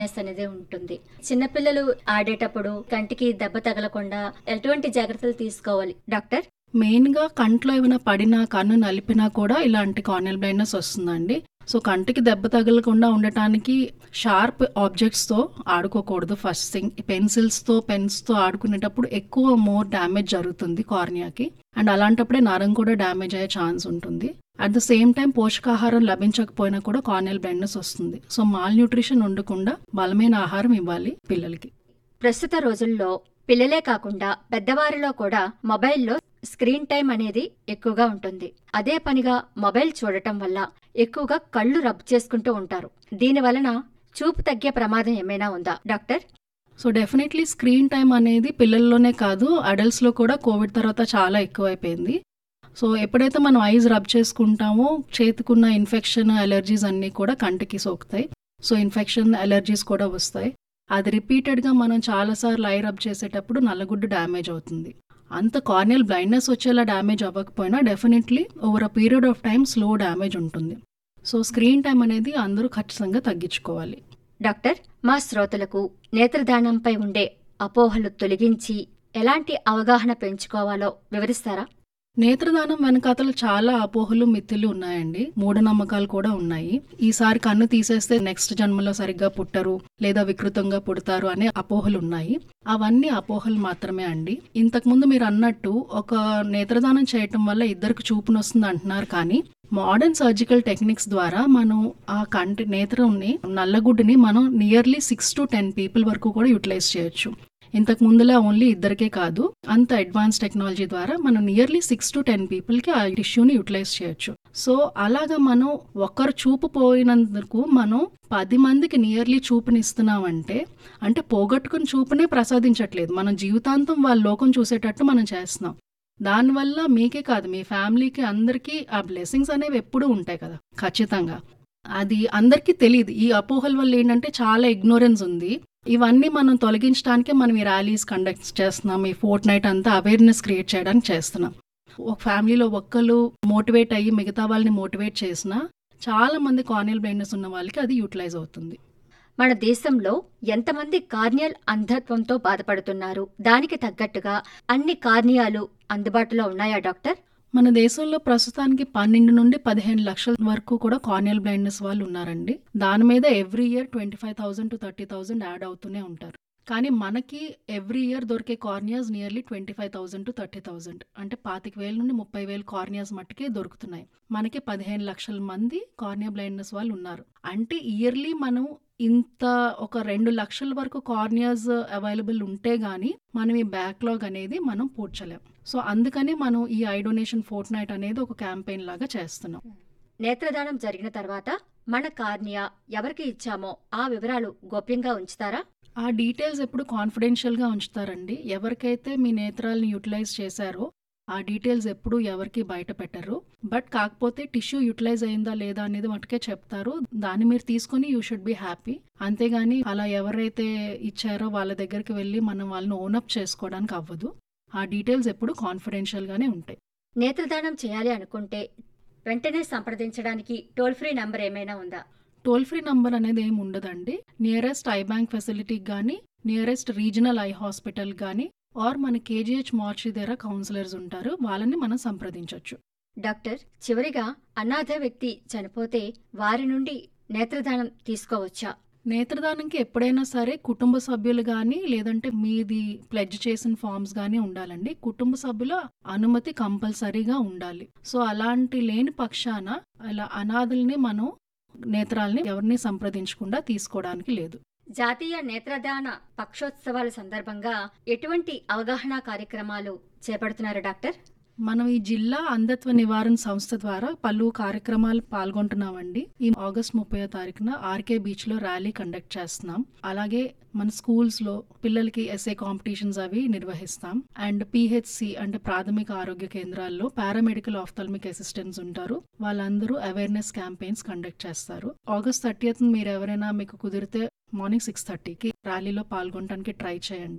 Nes అనేది ఉంటుంది చిన్నపిల్లలు ఆడేటప్పుడు కంటికి దెబ్బ తగలకుండా ఎటువంటి జాగ్రత్తలు తీసుకోవాలి డాక్టర్ మెయిన్ గా కంట్లో ఏమైనా పడినా కన్ను నలిపినా కూడా ఇలాంటి కార్నియల్ బ్లైండ్నెస్ వస్తుందండి సో కంటికి దెబ్బ తగలకుండా ఉండటానికి షార్ప్ ఆబ్జెక్ట్స్ తో ఆడుకోకూడదు ఫస్ట్ థింగ్ పెన్సిల్స్ తో పెన్స్ తో ఆడుకునేటప్పుడు ఎక్కువ మోర్ డ్యామేజ్ జరుగుతుంది కార్నియాకి అండ్ అలాంటప్పుడే నరం కూడా డ్యామేజ్ అయ్యే ఛాన్స్ ఉంటుంది అట్ ద సేమ్ టైం పోషకాహారం లభించకపోయినా కూడా కార్నియల్ బ్లైండ్నెస్ వస్తుంది సో మాల్ న్యూట్రిషన్ ఉండకుండా బలమైన ఆహారం ఇవ్వాలి పిల్లలకి ప్రస్తుత రోజుల్లో పిల్లలే కాకుండా పెద్దవారిలో కూడా మొబైల్లో స్క్రీన్ టైం అనేది ఎక్కువగా ఉంటుంది అదే పనిగా మొబైల్ చూడటం వల్ల ఎక్కువగా కళ్ళు రబ్ చేసుకుంటూ ఉంటారు దీని వలన చూపు తగ్గే ప్రమాదం ఏమైనా ఉందా doctor so definitely screen time అనేది పిల్లల్లోనే కాదు అడల్ట్స్లో కూడా కోవిడ్ తర్వాత చాలా ఎక్కువైపోయింది సో ఎప్పుడైతే మనం ఐస్ రబ్ చేసుకుంటామో చేతికున్న ఇన్ఫెక్షన్ అలర్జీస్ అన్నీ కూడా కంటికి సోకుతాయి సో ఇన్ఫెక్షన్ అలర్జీస్ కూడా వస్తాయి అది రిపీటెడ్గా మనం చాలాసార్లు ఐ రబ్ చేసేటప్పుడు నల్లగుడ్డు డ్యామేజ్ అవుతుంది అంత కార్నియల్ బ్లైండ్నెస్ వచ్చేలా డ్యామేజ్ అవ్వకపోయినా definitely over a period of time slow damage ఉంటుంది సో స్క్రీన్ టైం అనేది అందరూ ఖచ్చితంగా తగ్గించుకోవాలి డాక్టర్ మా శ్రోతలకు నేత్రదానంపై ఉండే అపోహలు తొలగించి ఎలాంటి అవగాహన పెంచుకోవాలో వివరిస్తారా నేత్రదానం వెనకాతల చాలా అపోహలు మిత్తులు ఉన్నాయండి మూఢనమ్మకాలు కూడా ఉన్నాయి ఈసారి కన్ను తీసేస్తే నెక్స్ట్ జన్మలో సరిగ్గా పుట్టరు లేదా వికృతంగా పుడతారు అనే అపోహలు ఉన్నాయి అవన్నీ అపోహలు మాత్రమే అండి ఇంతకు ముందు మీరు అన్నట్టు ఒక నేత్రదానం చేయటం వల్ల ఇద్దరికి చూపునొస్తుంది అంటున్నారు కానీ మోడర్న్ సర్జికల్ టెక్నిక్స్ ద్వారా మనం ఆ కంటి నేత్రంని నల్లగుడ్డుని మనం nearly six to ten people వరకు కూడా యూటిలైజ్ చేయొచ్చు ఇంతకు ముందులా ఓన్లీ ఇద్దరికే కాదు అంత అడ్వాన్స్ టెక్నాలజీ ద్వారా మనం నియర్లీ సిక్స్ టు టెన్ పీపుల్కి ఆ టిష్యూని యూటిలైజ్ చేయొచ్చు సో అలాగా మనం ఒక్కరు చూపు పోయినందుకు మనం పది మందికి నియర్లీ చూపునిస్తున్నామంటే అంటే పోగొట్టుకుని చూపునే ప్రసాదించట్లేదు మనం జీవితాంతం వాళ్ళ లోకం చూసేటట్టు మనం చేస్తున్నాం దానివల్ల మీకే కాదు మీ ఫ్యామిలీకి అందరికీ ఆ బ్లెస్సింగ్స్ అనేవి ఎప్పుడూ ఉంటాయి కదా ఖచ్చితంగా అది అందరికీ తెలియదు ఈ అపోహల వల్ల ఏంటంటే చాలా ఇగ్నోరెన్స్ ఉంది ఇవన్నీ మనం తొలగించడానికే మనం ఈ ర్యాలీస్ కండక్ట్ చేస్తున్నాం ఈ ఫోర్ట్ నైట్ అంతా అవేర్నెస్ క్రియేట్ చేయడానికి చేస్తున్నాం ఒక ఫ్యామిలీలో ఒక్కరు మోటివేట్ అయ్యి మిగతా వాళ్ళని మోటివేట్ చేసినా చాలా మంది కార్నియల్ బ్లైండ్నెస్ ఉన్న వాళ్ళకి అది యూటిలైజ్ అవుతుంది మన దేశంలో ఎంతమంది కార్నియల్ అంధత్వంతో బాధపడుతున్నారు దానికి తగ్గట్టుగా అన్ని కార్నియాలు అందుబాటులో ఉన్నాయా డాక్టర్ మన దేశంలో ప్రస్తుతానికి పన్నెండు నుండి పదిహేను లక్షల వరకు కూడా కార్నియల్ బ్లైండ్నెస్ వాళ్ళు ఉన్నారండి దాని మీద every year twenty five thousand to thirty thousand add అవుతూనే ఉంటారు కానీ మనకి ఎవ్రీ ఇయర్ దొరికే corneas nearly twenty five thousand to thirty thousand అంటే పాతిక వేల నుండి ముప్పై వేలు కార్నియాస్ మట్టుకే దొరుకుతున్నాయి మనకి పదిహేను లక్షల మంది కార్నియా బ్లైండ్నెస్ వాళ్ళు ఉన్నారు అంటే ఇయర్లీ మనం ఇంత ఒక రెండు లక్షల వరకు కార్నియాస్ అవైలబుల్ ఉంటే గానీ మనం ఈ బ్యాక్లాగ్ అనేది మనం పూడ్చలేం సో అందుకని మనం ఈ ఐ డొనేషన్ ఫోర్ట్ నైట్ అనేది ఒక క్యాంపెయిన్ లాగా చేస్తున్నాం నేత్రదానం జరిగిన తర్వాత మన కార్నియా ఎవరికి ఇచ్చామో ఆ వివరాలు గోప్యంగా ఉంచుతారా ఆ డీటెయిల్స్ ఎప్పుడు కాన్ఫిడెన్షియల్గా ఉంచుతారండి ఎవరికైతే మీ నేత్రాలను యూటిలైజ్ చేశారో ఆ డీటెయిల్స్ ఎప్పుడు ఎవరికి బయట పెట్టరు బట్ కాకపోతే టిష్యూ యూటిలైజ్ అయిందా లేదా అనేది మటుకే చెప్తారు దాన్ని మీరు తీసుకుని యూ షుడ్ బి హ్యాపీ అంతేగాని అలా ఎవరైతే ఇచ్చారో వాళ్ళ దగ్గరికి వెళ్ళి మనం వాళ్ళని ఓనప్ చేసుకోవడానికి అవ్వదు ఆ డీటెయిల్స్ ఎప్పుడు కాన్ఫిడెన్షియల్గానే ఉంటాయి నేత్రదానం చేయాలి అనుకుంటే వెంటనే సంప్రదించడానికి టోల్ ఫ్రీ నంబర్ ఏమైనా ఉందా టోల్ ఫ్రీ నంబర్ అనేది ఏమి ఉండదండి నియరెస్ట్ ఐ బ్యాంక్ ఫెసిలిటీకి కానీ నియరెస్ట్ రీజనల్ ఐ హాస్పిటల్ కానీ ఆర్ మన కేజీహెచ్ మార్చి దగ్గర కౌన్సిలర్స్ ఉంటారు వాళ్ళని మనం సంప్రదించవచ్చు డాక్టర్ చివరిగా అనాథ వ్యక్తి చనిపోతే వారి నుండి నేత్రదానం తీసుకోవచ్చా నేత్రదానంకి ఎప్పుడైనా సరే కుటుంబ సభ్యులు కానీ లేదంటే మీది ప్లెడ్జ్ చేసిన ఫామ్స్ కానీ ఉండాలండి కుటుంబ సభ్యుల అనుమతి కంపల్సరీగా ఉండాలి సో అలాంటి లేని పక్షాన అలా అనాథుల్ని మనం నేత్రాలని ఎవరిని సంప్రదించకుండా తీసుకోవడానికి లేదు జాతీయ నేత్రదాన పక్షోత్సవాల సందర్భంగా ఎటువంటి అవగాహన కార్యక్రమాలు చేపడుతున్నారు డాక్టర్ మనం ఈ జిల్లా అంధత్వ నివారణ సంస్థ ద్వారా పలు కార్యక్రమాలు పాల్గొంటున్నామండి ఈ ఆగస్ట్ ముప్పై తారీఖున ఆర్కే బీచ్ లో ర్యాలీ కండక్ట్ చేస్తున్నాం అలాగే మన స్కూల్స్ లో పిల్లలకి ఎస్ఏ కాంపిటీషన్స్ అవి నిర్వహిస్తాం అండ్ పిహెచ్సి అంటే ప్రాథమిక ఆరోగ్య కేంద్రాల్లో పారామెడికల్ ఆఫ్థల్మిక్ అసిస్టెంట్స్ ఉంటారు వాళ్ళందరూ అవేర్నెస్ క్యాంపెయిన్స్ కండక్ట్ చేస్తారు ఆగస్ట్ థర్టీయత్ మీరు ఎవరైనా మీకు కుదిరితే మార్నింగ్ సిక్స్ థర్టీకి ర్యాలీలో పాల్గొనడానికి ట్రై చేయండి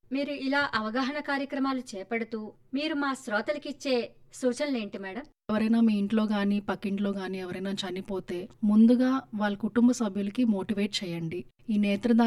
మీరు ఇలా అవగాహన కార్యక్రమాలు చేపడుతూ మీరు మా శ్రోతలకిచ్చే సూచనలేంటి మేడం ఎవరైనా మీ ఇంట్లో కానీ పక్కింట్లో కానీ ఎవరైనా చనిపోతే ముందుగా వాళ్ళ కుటుంబ సభ్యులకి మోటివేట్ చేయండి ఈ నేత్రదానం